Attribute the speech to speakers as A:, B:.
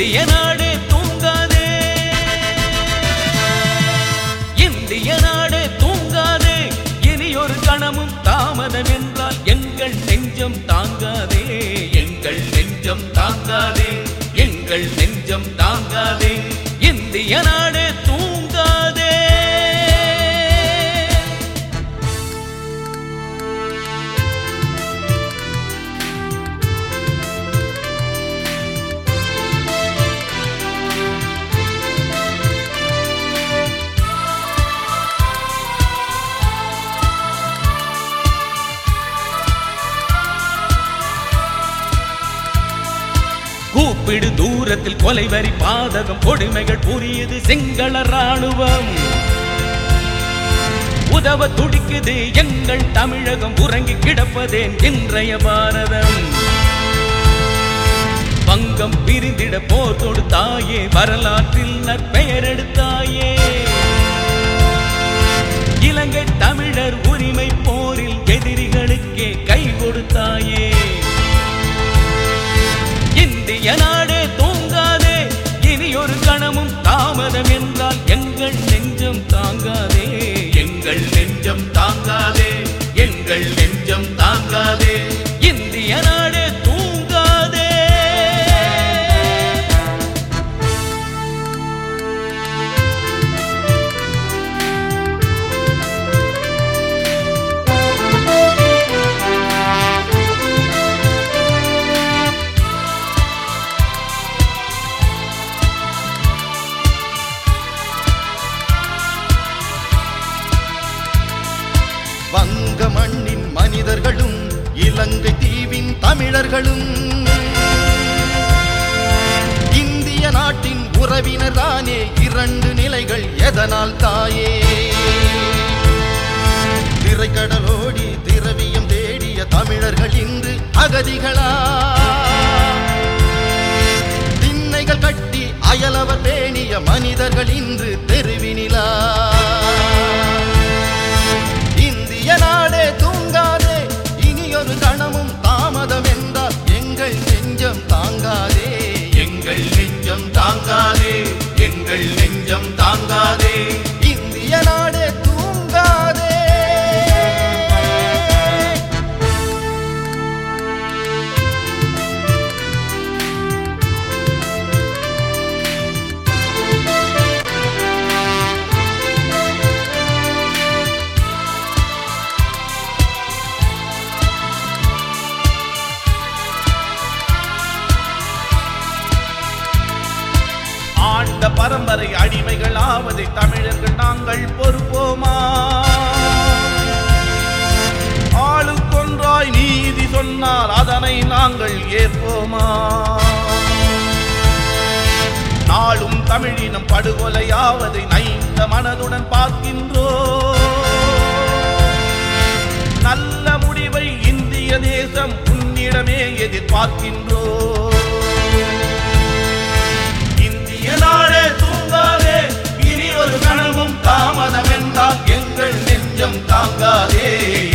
A: இந்திய நாடு தூங்காதே இந்திய நாடு தூங்காதே இனி ஒரு கணமும் தாமதம் என்றால் எங்கள் நெஞ்சம் தாங்காதே எங்கள் நெஞ்சம் தாங்காதே எங்கள் நெஞ்சம் தாங்காதே இந்திய நாடு தூங்காதே கூப்பிடு தூரத்தில் கொலைவரி பாதகம் கொடுமைகள் புரியுது சிங்கள ராணுவம் உதவ துடிக்குது எங்கள் தமிழகம் உறங்கி கிடப்பதேன் இன்றைய பாரதம் வங்கம் பிரிந்திட போர் தொடுத்தாயே வரலாற்றில் நற்பெயர் எடுத்தாயே இலங்கை தமிழர் உரிமை போரில் எதிரிகளுக்கே கை கொடுத்தாயே இந்திய நாடே தூங்காதே இனி ஒரு கணமும் தாமதம் என்றால் எங்கள் நெஞ்சம் தாங்காதே எங்கள் நெஞ்சம் தாங்காதே எங்கள் நெஞ்சம் தாங்காதே இந்திய நாடே தூங்காதே
B: வங்க மண்ணின் மனிதர்களும் இலங்கை தீவின் தமிழர்களும் இந்திய நாட்டின் உறவினர் தானே இரண்டு நிலைகள் எதனால் தாயே திரைக்கடலோடி திரவியம் தேடிய தமிழர்கள் இன்று அகதிகளா திண்ணைகள் கட்டி அயலவர் பேணிய மனிதர்கள் இன்று தெருவினிலா இந்திய நாடே தூங்காதே இனியொரு கணமும் தாமதம் என்றால் எங்கள் நெஞ்சம் தாங்காதே எங்கள் நெஞ்சம் தாங்காதே எங்கள் நெஞ்சம் தாங்காதே இந்திய நாடே தூங்காதே
C: ஆண்ட பரம்பரை அடிமைகள் ஆவதை தமிழர்கள் நாங்கள் பொறுப்போமா ஆளுக்கொன்றாய் நீதி சொன்னால் அதனை நாங்கள் ஏற்போமா நாளும் தமிழினம் படுகொலையாவதை நைந்த மனதுடன் பார்க்கின்றோ நல்ல முடிவை இந்திய தேசம் உன்னிடமே எதிர்பார்க்கின்றோ இந்திய நாடே தூங்காதே இனி ஒரு கனவும் தாமதம் என்றால் எங்கள் நெஞ்சம் தாங்காதே